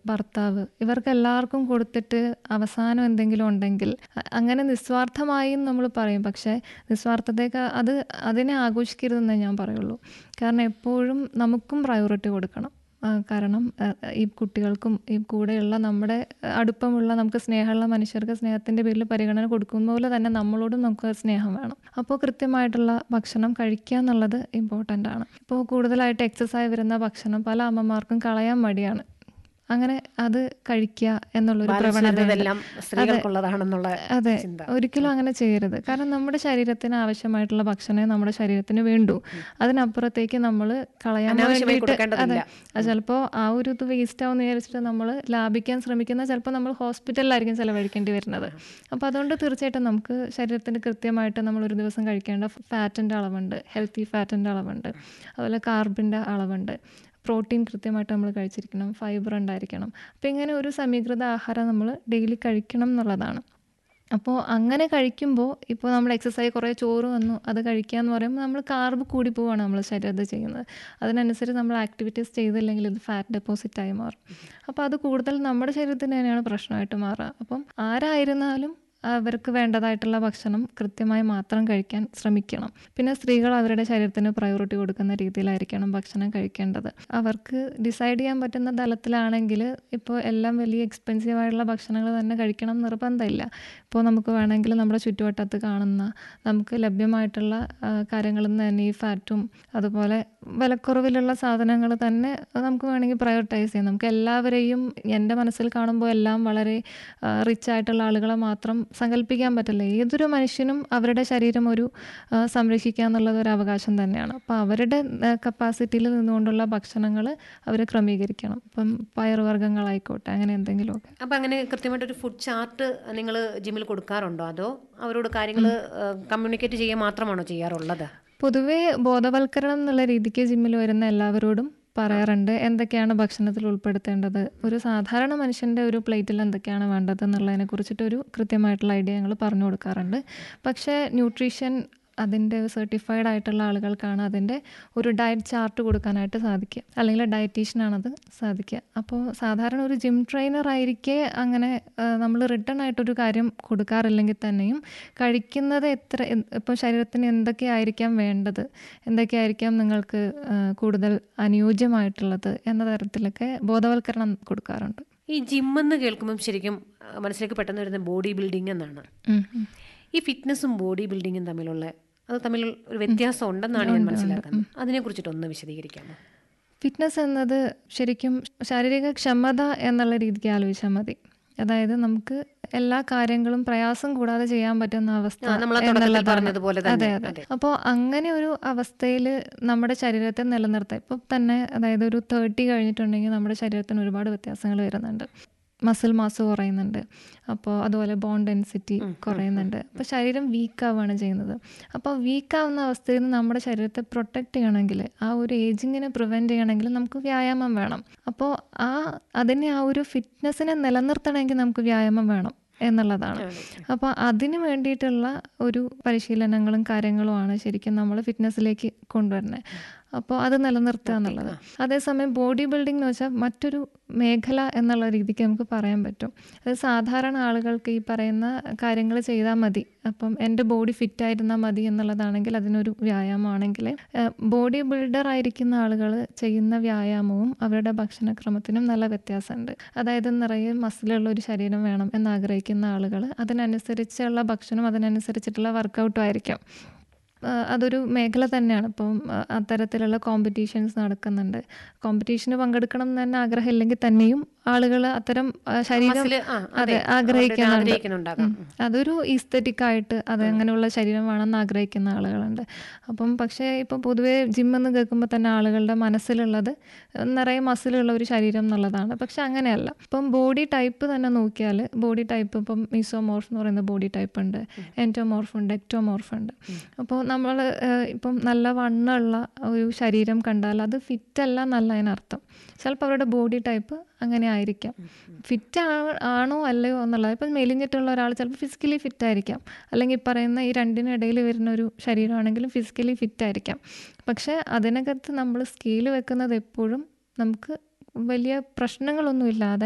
ഭർത്താവ് ഇവർക്ക് എല്ലാവർക്കും കൊടുത്തിട്ട് അവസാനം എന്തെങ്കിലും ഉണ്ടെങ്കിൽ അ- അങ്ങനെ നിസ്വാർത്ഥമായി നമ്മൾ പറയും പക്ഷേ നിസ്വാർത്ഥതയൊക്കെ അത് അതിനെ ആഘോഷിക്കരുതെന്നേ ഞാൻ പറയുള്ളൂ കാരണം എപ്പോഴും നമുക്കും പ്രയോറിറ്റി കൊടുക്കണം ആ, കാരണം ആ, ഈ കുട്ടികൾക്കും ഈ കൂടെയുള്ള നമ്മുടെ ആ, അടുപ്പമുള്ള നമുക്ക് സ്നേഹമുള്ള മനുഷ്യർക്ക് സ്നേഹത്തിൻ്റെ പേരിൽ പരിഗണന കൊടുക്കുന്ന പോലെ തന്നെ നമ്മളോടും നമുക്ക് സ്നേഹം വേണം അപ്പോൾ കൃത്യമായിട്ടുള്ള ഭക്ഷണം കഴിക്കുക എന്നുള്ളത് ഇമ്പോർട്ടൻ്റ് ആണ് ഇപ്പോൾ കൂടുതലായിട്ട് എക്സസൈസ് വരുന്ന ഭക്ഷണം പല അമ്മമാർക്കും കളയാൻ മടിയാണ് അങ്ങനെ അത് കഴിക്കുക എന്നുള്ളൊരു പ്രവണത ഇതെല്ലാം സ്ത്രീകൾക്കുള്ളതാണെന്നുള്ള അതെ ചിന്ത ഒരിക്കലും അങ്ങനെ ചെയ്യരുത് കാരണം നമ്മുടെ ശരീരത്തിന് ആവശ്യമായിട്ടുള്ള ഭക്ഷണമേ നമ്മുടെ ശരീരത്തിന് വേണ്ടൂ അതിനപ്പുറത്തേക്ക് നമ്മൾ കളയാൻ അനാവശ്യമായി വേണ്ടിയിട്ട് അതെ കൊടുക്കേണ്ടതില്ല. അത് ചിലപ്പോൾ ആ ഒരു ഇത് വേസ്റ്റ് ആവുമെന്ന് വിചാരിച്ചിട്ട് നമ്മൾ ലാഭിക്കാൻ ശ്രമിക്കുന്ന ചിലപ്പോൾ നമ്മൾ ഹോസ്പിറ്റലിലായിരിക്കും ചിലവഴിക്കേണ്ടി വരുന്നത് അപ്പോൾ അതുകൊണ്ട് തീർച്ചയായിട്ടും നമുക്ക് ശരീരത്തിന് കൃത്യമായിട്ട് നമ്മൾ ഒരു ദിവസം കഴിക്കേണ്ട ഫാറ്റിൻ്റെ അളവുണ്ട് ഹെൽത്തി ഫാറ്റിൻ്റെ അളവുണ്ട് അതുപോലെ കാർബിൻ്റെ അളവുണ്ട് പ്രോട്ടീൻ കൃത്യമായിട്ട് നമ്മൾ കഴിച്ചിരിക്കണം ഫൈബർ ഉണ്ടായിരിക്കണം അപ്പോൾ ഇങ്ങനെ ഒരു സമീകൃത ആഹാരം നമ്മൾ ഡെയിലി കഴിക്കണം എന്നുള്ളതാണ് അപ്പോൾ അങ്ങനെ കഴിക്കുമ്പോൾ ഇപ്പോൾ നമ്മൾ എക്സസൈസ് കുറേ ചോറ് വന്നു അത് കഴിക്കുക എന്ന് പറയുമ്പോൾ നമ്മൾ കാർബ് കൂടി പോവാണ് നമ്മൾ ശരീരത്തിൽ ചെയ്യുന്നത് അതിനനുസരിച്ച് നമ്മൾ ആക്ടിവിറ്റീസ് ചെയ്തില്ലെങ്കിൽ ഇത് ഫാറ്റ് ഡെപ്പോസിറ്റായി മാറും അപ്പോൾ അത് കൂടുതൽ നമ്മുടെ ശരീരത്തിന് തന്നെയാണ് പ്രശ്നമായിട്ട് മാറുക അപ്പം ആരായിരുന്നാലും അവർക്ക് വേണ്ടതായിട്ടുള്ള ഭക്ഷണം കൃത്യമായി മാത്രം കഴിക്കാൻ ശ്രമിക്കണം പിന്നെ സ്ത്രീകൾ അവരുടെ ശരീരത്തിന് പ്രയോറിറ്റി കൊടുക്കുന്ന രീതിയിലായിരിക്കണം ഭക്ഷണം കഴിക്കേണ്ടത് അവർക്ക് ഡിസൈഡ് ചെയ്യാൻ പറ്റുന്ന തലത്തിലാണെങ്കിൽ ഇപ്പോൾ എല്ലാം വലിയ എക്സ്പെൻസീവ് ആയിട്ടുള്ള ഭക്ഷണങ്ങൾ തന്നെ കഴിക്കണം നിർബന്ധമില്ല ഇപ്പോൾ നമുക്ക് വേണമെങ്കിൽ നമ്മുടെ ചുറ്റുവട്ടത്ത് കാണുന്ന നമുക്ക് ലഭ്യമായിട്ടുള്ള ആ, കാര്യങ്ങളിൽ നിന്ന് തന്നെ ഈ ഫാറ്റും അതുപോലെ വിലക്കുറവിലുള്ള സാധനങ്ങൾ തന്നെ നമുക്ക് വേണമെങ്കിൽ പ്രയോറിറ്റൈസ് ചെയ്യാം നമുക്ക് എല്ലാവരെയും എൻ്റെ മനസ്സിൽ കാണുമ്പോൾ എല്ലാം വളരെ റിച്ച് ആയിട്ടുള്ള ആളുകളെ മാത്രം സങ്കല്പിക്കാൻ പറ്റില്ല ഏതൊരു മനുഷ്യനും അവരുടെ ശരീരം ഒരു ആ, സംരക്ഷിക്കുക എന്നുള്ളത് ഒരു അവകാശം തന്നെയാണ് അപ്പോൾ അവരുടെ കപ്പാസിറ്റിയിൽ നിന്നുകൊണ്ടുള്ള ഭക്ഷണങ്ങൾ അവർ ക്രമീകരിക്കണം ഇപ്പം പയറുവർഗ്ഗങ്ങളായിക്കോട്ടെ അങ്ങനെ എന്തെങ്കിലുമൊക്കെ അപ്പൊ അങ്ങനെ കൃത്യമായിട്ട് ഒരു ഫുഡ് ചാർട്ട് നിങ്ങൾ ജിമ്മിൽ കൊടുക്കാറുണ്ടോ അതോ അവരോട് കാര്യങ്ങൾ കമ്മ്യൂണിക്കേറ്റ് ചെയ്യുക മാത്രമാണോ ചെയ്യാറുള്ളത് പൊതുവേ ബോധവൽക്കരണം എന്നുള്ള രീതിക്ക് ജിമ്മിൽ വരുന്ന എല്ലാവരോടും പറയാറുണ്ട് എന്തൊക്കെയാണ് ഭക്ഷണത്തിൽ ഉൾപ്പെടുത്തേണ്ടത് ഒരു സാധാരണ മനുഷ്യൻ്റെ ഒരു പ്ലേറ്റിൽ എന്തൊക്കെയാണ് വേണ്ടത് എന്നുള്ളതിനെ കുറിച്ചിട്ടൊരു കൃത്യമായിട്ടുള്ള ഐഡിയ ഞങ്ങൾ പറഞ്ഞു കൊടുക്കാറുണ്ട് പക്ഷേ ന്യൂട്രീഷൻ അതിൻ്റെ സർട്ടിഫൈഡ് ആയിട്ടുള്ള ആളുകൾക്കാണ് അതിൻ്റെ ഒരു ഡയറ്റ് ചാർട്ട് കൊടുക്കാനായിട്ട് സാധിക്കുക അല്ലെങ്കിൽ ഡയറ്റീഷ്യനാണത് സാധിക്കുക അപ്പോൾ സാധാരണ ഒരു ജിം ട്രെയിനർ ആയിരിക്കെ അങ്ങനെ നമ്മൾ റിട്ടേൺ ആയിട്ടൊരു കാര്യം കൊടുക്കാറില്ലെങ്കിൽ തന്നെയും കഴിക്കുന്നത് എത്ര ഇപ്പോൾ ശരീരത്തിന് എന്തൊക്കെയായിരിക്കാം വേണ്ടത് എന്തൊക്കെയായിരിക്കാം നിങ്ങൾക്ക് ആ, കൂടുതൽ അനുയോജ്യമായിട്ടുള്ളത് എന്ന തരത്തിലൊക്കെ ബോധവൽക്കരണം കൊടുക്കാറുണ്ട് ഈ ജിം എന്ന് കേൾക്കുമ്പം ശരിക്കും ആ, മനസ്സിലേക്ക് പെട്ടെന്ന് വരുന്ന ബോഡി ബിൽഡിംഗ് എന്നാണ് ഉം, ഉം. ഈ ഫിറ്റ്നസ്സും ബോഡി ബിൽഡിങ്ങും തമ്മിലുള്ള അത് തമ്മിൽ ഒരു വ്യത്യാസം ഉണ്ടെന്നാണ് ഞാൻ മനസ്സിലാക്കുന്നത് അതിനെ കുറിച്ചിട്ട് ഒന്ന് വിശദീകരിക്കാമോ ഫിറ്റ്നസ് എന്നത് ശരിക്കും ശാരീരിക ക്ഷമത എന്നുള്ള രീതിക്ക് ആലോചിച്ചാൽ മതി അതായത് നമുക്ക് എല്ലാ കാര്യങ്ങളും പ്രയാസം കൂടാതെ ചെയ്യാൻ പറ്റുന്ന അവസ്ഥ ആ, നമ്മൾ ആ തുടക്കത്തിൽ എന്നുള്ളതാണ്. പറഞ്ഞതുപോലെ അതെ തന്നെ അതെ അതെ. അപ്പോൾ അങ്ങനെ ഒരു അവസ്ഥയിൽ നമ്മുടെ ശരീരത്തെ നിലനിർത്താം ഇപ്പം തന്നെ അതായത് ഒരു തേർട്ടി കഴിഞ്ഞിട്ടുണ്ടെങ്കിൽ നമ്മുടെ ശരീരത്തിന് ഒരുപാട് വ്യത്യാസങ്ങൾ വരുന്നുണ്ട് മസിൽ മാസ് കുറയുന്നുണ്ട് അപ്പോൾ അതുപോലെ ബോൺ ഡെൻസിറ്റി കുറയുന്നുണ്ട് അപ്പോൾ ശരീരം വീക്ക് ആവുകയാണ് ചെയ്യുന്നത് അപ്പോൾ വീക്ക് ആവുന്ന അവസ്ഥയിൽ നിന്ന് നമ്മുടെ ശരീരത്തെ പ്രൊട്ടക്റ്റ് ചെയ്യണമെങ്കിൽ ആ ഒരു ഏജിങ്ങിനെ പ്രിവെൻറ്റ് ചെയ്യണമെങ്കിൽ നമുക്ക് വ്യായാമം വേണം അപ്പോൾ ആ അതിനെ ആ ഒരു ഫിറ്റ്നസ്സിനെ നിലനിർത്തണമെങ്കിൽ നമുക്ക് വ്യായാമം വേണം എന്നുള്ളതാണ് അപ്പോൾ അതിന് വേണ്ടിയിട്ടുള്ള ഒരു പരിശീലനങ്ങളും കാര്യങ്ങളുമാണ് ശരിക്കും നമ്മൾ ഫിറ്റ്നസ്സിലേക്ക് കൊണ്ടുവരുന്നത് അപ്പോൾ അത് നിലനിർത്തുക എന്നുള്ളത് അതേസമയം ബോഡി ബിൽഡിംഗ് എന്ന് വെച്ചാൽ മറ്റൊരു മേഖല എന്നുള്ള രീതിക്ക് നമുക്ക് പറയാൻ പറ്റും അത് സാധാരണ ആളുകൾക്ക് ഈ പറയുന്ന കാര്യങ്ങൾ ചെയ്താൽ മതി അപ്പം എൻ്റെ ബോഡി ഫിറ്റ് ആയിരുന്നാൽ മതി എന്നുള്ളതാണെങ്കിൽ അതിനൊരു വ്യായാമമാണെങ്കിൽ ബോഡി ബിൽഡർ ആയിരിക്കുന്ന ആളുകൾ ചെയ്യുന്ന വ്യായാമവും അവരുടെ ഭക്ഷണക്രമത്തിനും നല്ല വ്യത്യാസമുണ്ട് അതായത് നിറയെ മസിലുള്ള ഒരു ശരീരം വേണം എന്ന് ആഗ്രഹിക്കുന്ന ആളുകൾ അതിനനുസരിച്ചുള്ള ഭക്ഷണം അതിനനുസരിച്ചിട്ടുള്ള വർക്കൗട്ടും ആയിരിക്കും ആ, അതൊരു മേഖല തന്നെയാണ് ഇപ്പം ആ, അത്തരത്തിലുള്ള കോമ്പറ്റീഷൻസ് നടക്കുന്നുണ്ട് കോമ്പറ്റീഷന് പങ്കെടുക്കണം എന്ന് തന്നെ ആഗ്രഹമില്ലെങ്കിൽ തന്നെയും ആളുകൾ അത്തരം ആ, ശരീരം മസില്, ആ, അതെ, അതെ അവരുടെ ആഗ്രഹിക്കുന്നുണ്ട് ആഗ്രഹിക്കുന്നുണ്ടാകാം. ഉം. അതൊരു ഈസ്തറ്റിക് ആയിട്ട് അത് അങ്ങനെയുള്ള ശരീരം വേണമെന്ന് ആഗ്രഹിക്കുന്ന ആളുകളുണ്ട് അപ്പം പക്ഷേ ഇപ്പം പൊതുവേ ജിം എന്ന് കേൾക്കുമ്പോൾ തന്നെ ആളുകളുടെ മനസ്സിലുള്ളത് നിറയെ മസിലുള്ള ഒരു ശരീരം എന്നുള്ളതാണ് പക്ഷെ അങ്ങനെയല്ല ഇപ്പം ബോഡി ടൈപ്പ് തന്നെ നോക്കിയാൽ ബോഡി ടൈപ്പ് ഇപ്പം മീസോമോർഫ് എന്ന് പറയുന്ന ബോഡി ടൈപ്പ് ഉണ്ട് എൻറ്റോമോർഫ് ഉണ്ട് എക്ടോമോർഫ് ഉണ്ട് അപ്പോൾ നമ്മൾ ഇപ്പം നല്ല വണ്ണമുള്ള ഒരു ശരീരം കണ്ടാൽ അത് ഫിറ്റ് അല്ല എന്നല്ല അതിനർത്ഥം ചിലപ്പോൾ അവരുടെ ബോഡി ടൈപ്പ് അങ്ങനെ ആയിരിക്കാം ഫിറ്റ് ആണോ അല്ലയോ എന്നുള്ളത് ഇപ്പം മെലിഞ്ഞിട്ടുള്ള ഒരാൾ ചിലപ്പോൾ ഫിസിക്കലി ഫിറ്റ് ആയിരിക്കാം അല്ലെങ്കിൽ ഈ പറയുന്ന ഈ രണ്ടിനും ഇടയിൽ വരുന്ന ഒരു ശരീരമാണെങ്കിലും ഫിസിക്കലി ഫിറ്റ് ആയിരിക്കാം പക്ഷേ അതിനകത്ത് നമ്മൾ സ്കെയിൽ വെക്കുന്നത് എപ്പോഴും നമുക്ക് വലിയ പ്രശ്നങ്ങളൊന്നും ഇല്ലാതെ